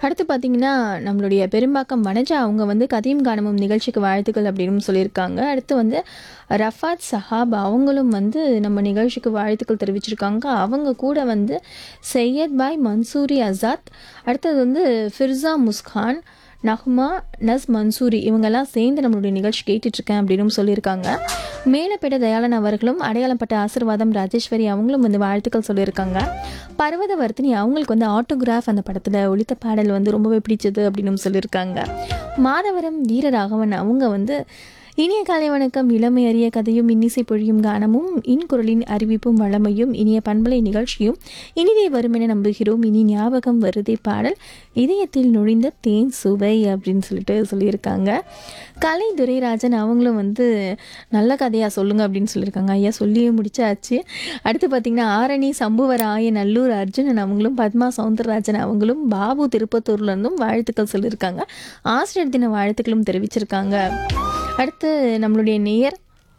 அடுத்து பார்த்தீங்கன்னா நம்மளுடைய பெரும்பாக்கம் வனஜா அவங்க வந்து கதையும் காணமும் நிகழ்ச்சிக்கு வாழ்த்துக்கள் அப்படின்னு சொல்லியிருக்காங்க அடுத்து வந்து ரஃபாத் சஹாப் அவங்களும் வந்து நம்ம நிகழ்ச்சிக்கு வாழ்த்துக்கள் தெரிவிச்சிருக்காங்க அவங்க கூட வந்து சையத் பாய் மன்சூரி ஆசாத் அடுத்தது வந்து ஃபிர்சா முஸ்கான் நஹ்மா நஸ் மன்சூரி இவங்கெல்லாம் சேர்ந்து நம்மளுடைய நிகழ்ச்சி கேட்டுட்ருக்கேன் அப்படின்னு சொல்லியிருக்காங்க மேலப்பேட தயாளன் அவர்களும் அடையாளப்பட்ட ஆசிர்வாதம் ராஜேஸ்வரி அவங்களும் வந்து வாழ்த்துக்கள் சொல்லியிருக்காங்க பர்வத வர்த்தினி அவங்களுக்கு வந்து ஆட்டோகிராஃப் அந்த படத்தில் ஒழித்த பாடல் வந்து ரொம்பவே பிடிச்சது அப்படின்னு சொல்லியிருக்காங்க மாதவரம் வீரராகவன் அவங்க வந்து இனிய காலை வணக்கம் இளமை அறிய கதையும் இன்னிசை பொழியும் கானமும் இன்குரலின் அறிவிப்பும் வளமையும் இனிய பண்பலை நிகழ்ச்சியும் இனிதே வரும் என நம்புகிறோம் இனி ஞாபகம் வருதே பாடல் இதயத்தில் நுழைந்த தேன் சுவை அப்படின்னு சொல்லிட்டு சொல்லியிருக்காங்க கலை துரைராஜன் அவங்களும் வந்து நல்ல கதையாக சொல்லுங்க அப்படின்னு சொல்லியிருக்காங்க ஐயா சொல்லியே முடிச்சாச்சு அடுத்து பார்த்தீங்கன்னா ஆரணி சம்புவராய நல்லூர் அர்ஜுனன் அவங்களும் பத்மா சவுந்தரராஜன் அவங்களும் பாபு திருப்பத்தூர்லேருந்தும் வாழ்த்துக்கள் சொல்லியிருக்காங்க ஆசிரியர் தின வாழ்த்துக்களும் தெரிவிச்சிருக்காங்க அடுத்து நம்மளுடைய நேயர்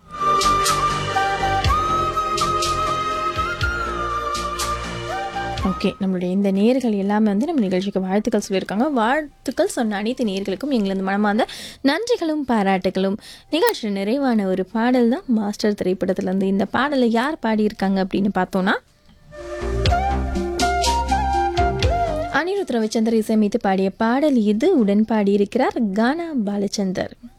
ஓகே நம்மளுடைய இந்த நேர்கள் எல்லாமே வந்து நம்ம நிகழ்ச்சிக்கு வாழ்த்துக்கள் சொல்லியிருக்காங்க வாழ்த்துக்கள் சொன்ன அனைத்து நேர்களுக்கும் எங்களது மனமார்ந்த நன்றிகளும் பாராட்டுகளும் நிகழ்ச்சி நிறைவான ஒரு பாடல் தான் மாஸ்டர் திரைப்படத்துலேருந்து இந்த பாடலை யார் பாடியிருக்காங்க அப்படின்னு பார்த்தோன்னா அனிருத் ரவிச்சந்தர் இசையமைத்து பாடிய பாடல் இது உடன் பாடியிருக்கிறார் கானா பாலச்சந்தர்